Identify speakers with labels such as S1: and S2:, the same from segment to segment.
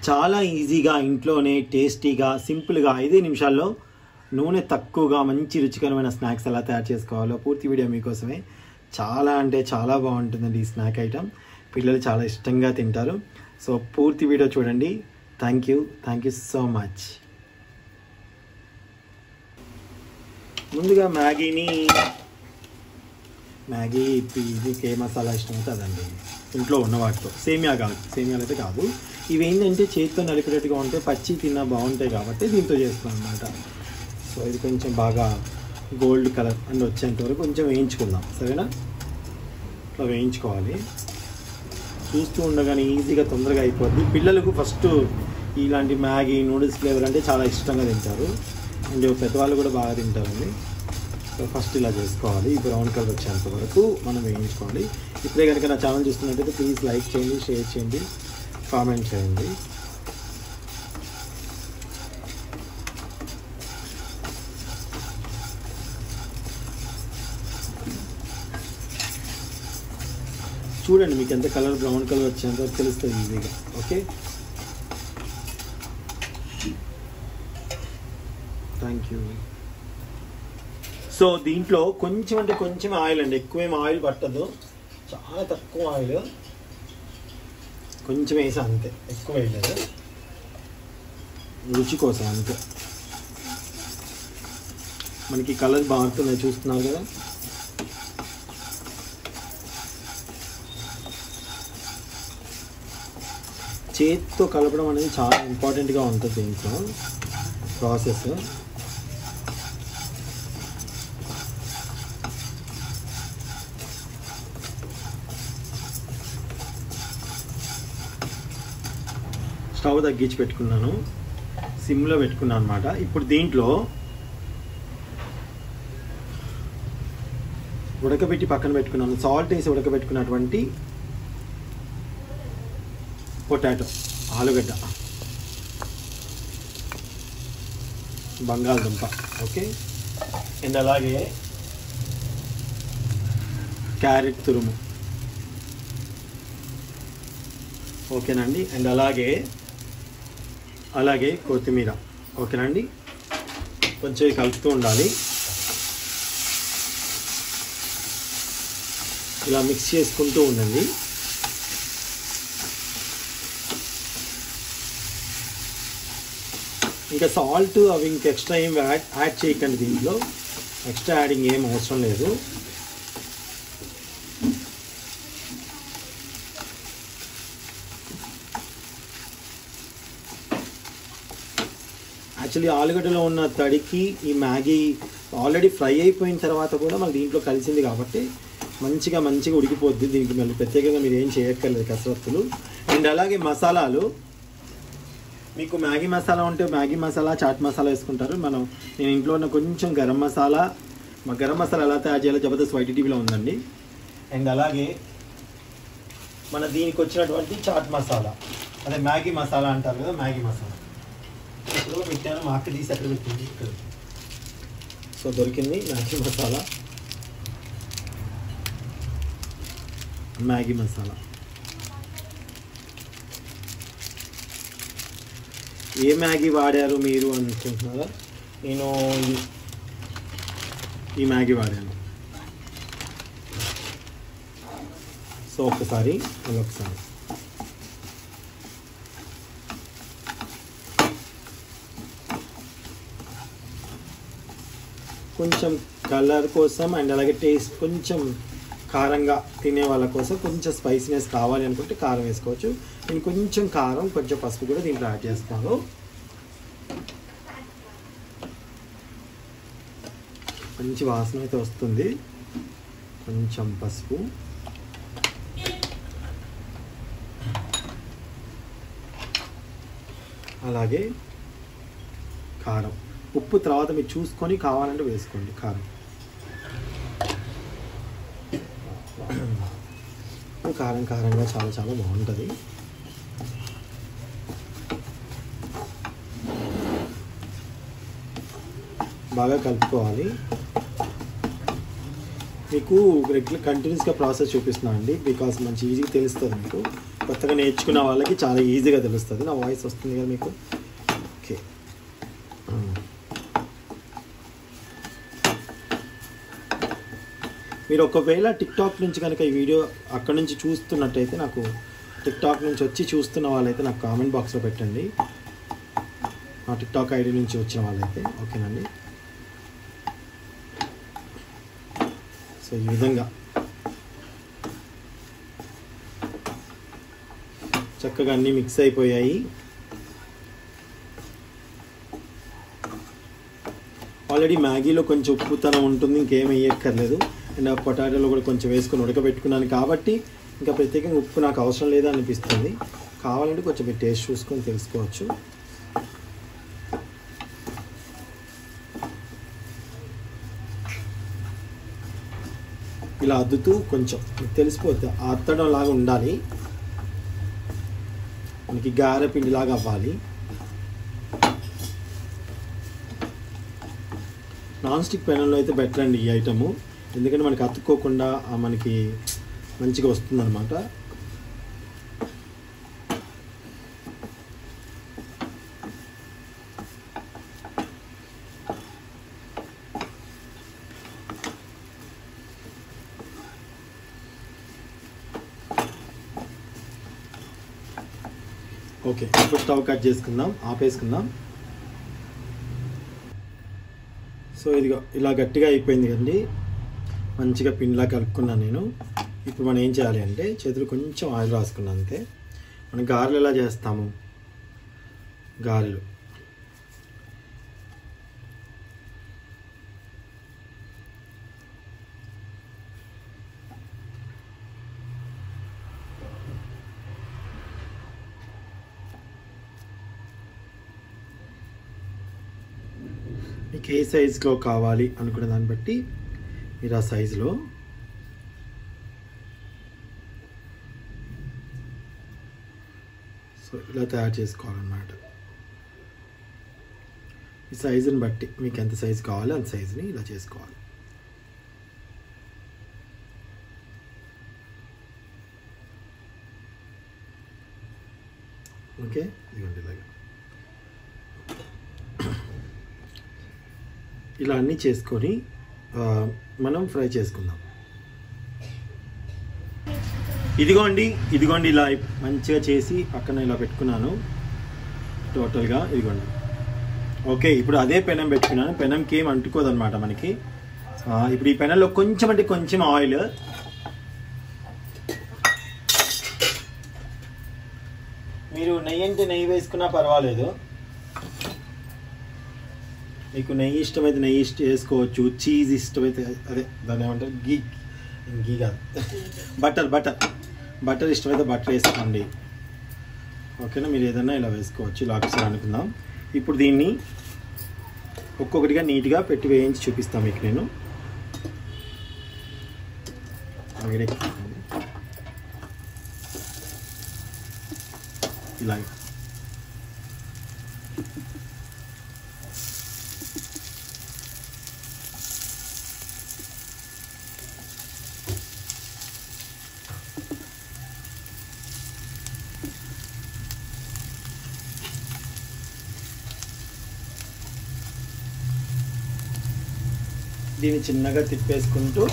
S1: చాలా ఈజీగా ఇంట్లోనే టేస్టీగా సింపుల్గా ఐదే నిమిషాల్లో నూనె తక్కువగా మంచి రుచికరమైన స్నాక్స్ ఎలా తయారు చేసుకోవాలో పూర్తి వీడియో మీకోసమే చాలా అంటే చాలా బాగుంటుందండి ఈ స్నాక్ ఐటమ్ పిల్లలు చాలా ఇష్టంగా తింటారు సో పూర్తి వీడియో చూడండి thank you thank you so much ముందుగా మ్యాగీని మ్యాగీ ఇది ఏ మసాలా ఇష్టం అయితే అదండి ఇంట్లో ఉన్న వాటితో సేమియా కాదు సేమియాలు అయితే కాదు ఇవి ఏంటంటే చేతితో నలిపేటట్టుగా ఉంటే పచ్చి తిన్నా బాగుంటాయి కాబట్టి దీంతో చేస్తున్నాం అనమాట సో ఇది కొంచెం బాగా గోల్డ్ కలర్ అని వచ్చేంత వరకు కొంచెం వేయించుకుందాం సరేనా ఇట్లా వేయించుకోవాలి చూస్తూ ఉండగానే ఈజీగా తొందరగా అయిపోద్ది పిల్లలకు ఫస్ట్ ఇలాంటి మ్యాగీ నూడిల్స్ ఫ్లేవర్ అంటే చాలా ఇష్టంగా తింటారు అండ్ పెద్దవాళ్ళు కూడా బాగా తింటారండి సో ఫస్ట్ ఇలా చేసుకోవాలి ఈ బ్రౌన్ కలర్ వచ్చేంత వరకు మనం వేయించుకోవాలి ఇప్పుడే కనుక నా ఛానల్ చూస్తున్నట్టయితే ప్లీజ్ లైక్ చేయండి షేర్ చేయండి కామెంట్ చేయండి చూడండి మీకు ఎంత కలర్ బ్రౌన్ కలర్ వచ్చేంత వరకు తెలుస్తుంది ఈజీగా ఓకే థ్యాంక్ యూ సో దీంట్లో కొంచెం అంటే కొంచెం ఆయిల్ అండి ఎక్కువేం ఆయిల్ పట్టదు చాలా తక్కువ ఆయిల్ కొంచెం వేసా అంతే ఎక్కువ వేయలేదు రుచి కోసం అంతే మనకి కలర్ బాగుంటుంది చూస్తున్నారు కదా చేతితో కలపడం అనేది చాలా ఇంపార్టెంట్గా ఉంటుంది దీంట్లో ప్రాసెస్ స్టవ్ తగ్గించి పెట్టుకున్నాను సిమ్లో పెట్టుకున్నాను అనమాట ఇప్పుడు దీంట్లో ఉడకబెట్టి పక్కన పెట్టుకున్నాను సాల్ట్ వేసి ఉడకబెట్టుకున్నటువంటి పొటాటో ఆలుగడ్డ బంగాళదుంప ఓకే అండ్ అలాగే క్యారెట్ తురుము ఓకేనండి అండ్ అలాగే అలాగే కొత్తిమీర ఓకేనండి కొంచెం ఇవి కలుపుతూ ఉండాలి ఇలా మిక్స్ చేసుకుంటూ ఉండండి ఇంకా సాల్ట్ అవి ఇంక ఎక్స్ట్రా ఏం యాడ్ యాడ్ చేయకండి దీంట్లో ఎక్స్ట్రా యాడింగ్ ఏం అవసరం లేదు యాక్చువల్లీ ఆలుగడ్డలో ఉన్న తడికి ఈ మ్యాగీ ఆల్రెడీ ఫ్రై అయిపోయిన తర్వాత కూడా మనకి దీంట్లో కలిసింది కాబట్టి మంచిగా మంచిగా ఉడికిపోద్ది దీనికి మళ్ళీ ప్రత్యేకంగా మీరు ఏం చేయక్కర్లేదు కసరత్తులు అండ్ అలాగే మసాలాలు మీకు మ్యాగీ మసాలా ఉంటే మ్యాగీ మసాలా చాట్ మసాలా వేసుకుంటారు మనం నేను ఇంట్లో ఉన్న కొంచెం గరం మసాలా మా గరం మసాలా ఎలా తయారు చేయాలో జబర్దస్త్ వైట్ టీవీలో ఉందండి అండ్ అలాగే మన దీనికి వచ్చినటువంటి చాట్ మసాలా అదే మ్యాగీ మసాలా అంటారు కదా మ్యాగీ మసాలా ఇప్పుడు పెట్టాను మా అక్క తీసి ఎక్కడ పెట్టింది ఇక్కడ సో దొరికింది మ్యాగీ మసాలా మ్యాగీ మసాలా ఏ మ్యాగీ వాడారు మీరు అనుకుంటున్నారా నేను ఇది- ఈ మ్యాగీ వాడాను సో ఒకసారి ఒకసారి కొంచెం కలర్ కోసం అండ్ అలాగే టేస్ట్ కొంచెం కారంగా తినే వాళ్ళ కోసం కొంచెం స్పైసీనెస్ కావాలి అనుకుంటే కారం వేసుకోవచ్చు నేను కొంచెం కారం కొంచెం పసుపు కూడా దీంట్లో యాడ్ చేస్తాను మంచి వాసన అయితే వస్తుంది కొంచెం పసుపు అలాగే కారం ఉప్పు తర్వాత మీరు చూసుకొని కావాలంటే వేసుకోండి కారం కారం కారంగా చాలా చాలా బాగుంటుంది బాగా కలుపుకోవాలి మీకు రెగ్యులర్ కంటిన్యూస్గా ప్రాసెస్ చూపిస్తున్నాను అండి బికాస్ మంచి ఈజీగా తెలుస్తుంది మీకు కొత్తగా నేర్చుకున్న వాళ్ళకి చాలా ఈజీగా తెలుస్తుంది నా వాయిస్ వస్తుంది కదా మీకు ఓకే మీరు ఒకవేళ టిక్టాక్ నుంచి కనుక ఈ వీడియో అక్కడ నుంచి చూస్తున్నట్టయితే నాకు టిక్టాక్ నుంచి వచ్చి చూస్తున్న వాళ్ళైతే నాకు కామెంట్ బాక్స్లో పెట్టండి నా టిక్టాక్ ఐడి నుంచి వచ్చిన వాళ్ళైతే ఓకేనండి సో ఈ విధంగా చక్కగా అన్నీ మిక్స్ అయిపోయాయి ఆల్రెడీ మ్యాగీలో కొంచెం ఉప్పుతనం ఉంటుంది ఇంకేం వేయక్కర్లేదు అండ్ ఆ పొటాటోలో కూడా కొంచెం వేసుకొని ఉడకబెట్టుకున్నాను కాబట్టి ఇంకా ప్రత్యేకంగా ఉప్పు నాకు అవసరం లేదా అనిపిస్తుంది కావాలంటే కొంచెం మీరు టేస్ట్ చూసుకొని తెలుసుకోవచ్చు ఇలా అద్దుతూ కొంచెం మీకు తెలిసిపోతుంది ఆ అత్తడం లాగా ఉండాలి మనకి గారె పిండిలాగా అవ్వాలి నాన్ స్టిక్ పెనంలో అయితే బెటర్ అండి ఈ ఐటము ఎందుకంటే మనకి అతుక్కోకుండా ఆ మనకి మంచిగా వస్తుందన్నమాట ఓకే ఇప్పుడు స్టవ్ కట్ చేసుకుందాం ఆపేసుకుందాం సో ఇదిగో ఇలా గట్టిగా అయిపోయింది కండి మంచిగా పిండిలా కలుపుకున్నాను నేను ఇప్పుడు మనం ఏం చేయాలి అంటే చేతులు కొంచెం ఆయిల్ రాసుకున్నాను అంతే మనం గారెలు ఎలా చేస్తాము గారెలు మీకు ఏ సైజులో కావాలి అనుకునే దాన్ని బట్టి మీరు ఆ సైజులో సో ఇలా తయారు చేసుకోవాలన్నమాట ఈ సైజుని బట్టి మీకు ఎంత సైజు కావాలో అంత సైజుని ఇలా చేసుకోవాలి ఓకే ఇదిగోండి ఇలాగా ఇలా అన్నీ చేసుకొని ఆ, మనం ఫ్రై చేసుకుందాం ఇదిగోండి ఇదిగోండి ఇలా మంచిగా చేసి పక్కన ఇలా పెట్టుకున్నాను టోటల్గా ఇదిగోండి ఓకే ఇప్పుడు అదే పెనం పెట్టుకున్నాను పెనంకి ఏం అంటుకోదన్నమాట మనకి ఆ, ఇప్పుడు ఈ పెనంలో కొంచెం అంటే కొంచెం ఆయిల్ మీరు నెయ్యి అంటే నెయ్యి వేసుకున్నా పర్వాలేదు మీకు నెయ్యి ఇష్టమైతే నెయ్యి ఇష్ట వేసుకోవచ్చు చీజ్ ఇష్టమైతే అదే దాన్ని ఏమంటారు గీ గీ కాదు బటర్ బటర్ బటర్ ఇష్టమైతే బటర్ వేసుకోండి ఓకేనా మీరు ఏదైనా ఇలా వేసుకోవచ్చు ఇలా ఒకసారి అనుకుందాం ఇప్పుడు దీన్ని ఒక్కొక్కటిగా నీట్గా పెట్టి వేయించి చూపిస్తాను మీకు నేను వేడెక్కుతుంది. ఇలాగే దీన్ని చిన్నగా తిప్పేసుకుంటూ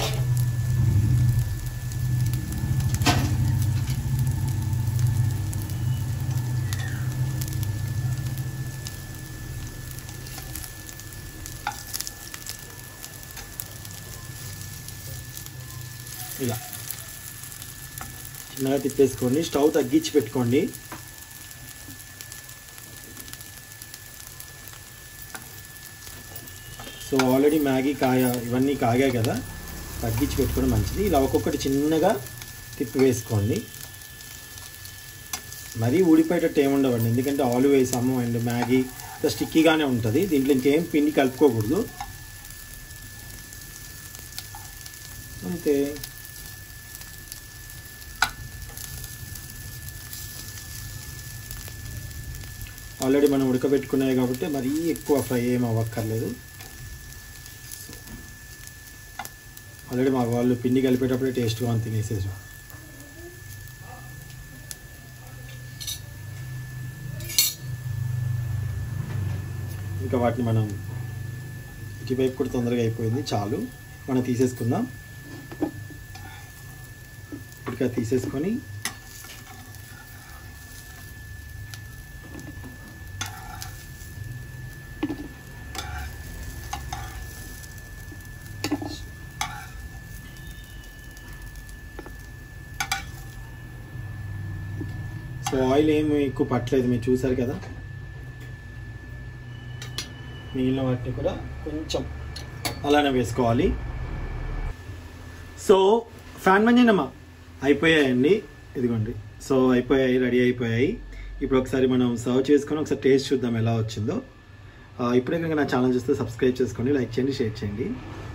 S1: ఇలా చిన్నగా తిప్పేసుకోండి స్టవ్ తగ్గించి పెట్టుకోండి సో ఆల్రెడీ మ్యాగీ కాయ ఇవన్నీ కాగాయి కదా తగ్గించి పెట్టుకోవడం మంచిది ఇలా ఒక్కొక్కటి చిన్నగా తిప్పి వేసుకోండి మరీ ఊడిపోయేటట్టు ఏమి ఉండవండి ఎందుకంటే ఆలు వేసాము అండ్ మ్యాగీ స్టిక్కీగానే ఉంటుంది దీంట్లో ఇంకేం పిండి కలుపుకోకూడదు అంతే ఆల్రెడీ మనం ఉడకబెట్టుకున్నాయి కాబట్టి మరీ ఎక్కువ ఫ్రై ఏం అవ్వక్కర్లేదు ఆల్రెడీ మా వాళ్ళు పిండి కలిపేటప్పుడే టేస్ట్గా అని తినేసేసాం ఇంకా వాటిని మనం ఇటువైపు కూడా తొందరగా అయిపోయింది చాలు మనం తీసేసుకుందాం ఇటుక తీసేసుకొని సో ఆయిల్ ఏమి ఎక్కువ పట్టలేదు మీరు చూసారు కదా మిగిలిన వాటిని కూడా కొంచెం అలానే వేసుకోవాలి సో ఫ్యాన్ మంజనమ్మా అయిపోయాయండి ఇదిగోండి సో అయిపోయాయి రెడీ అయిపోయాయి ఇప్పుడు ఒకసారి మనం సర్వ్ చేసుకొని ఒకసారి టేస్ట్ చూద్దాం ఎలా వచ్చిందో ఆ, ఇప్పుడే కనుక నా ఛానల్ చూస్తే సబ్స్క్రైబ్ చేసుకోండి లైక్ చేయండి షేర్ చేయండి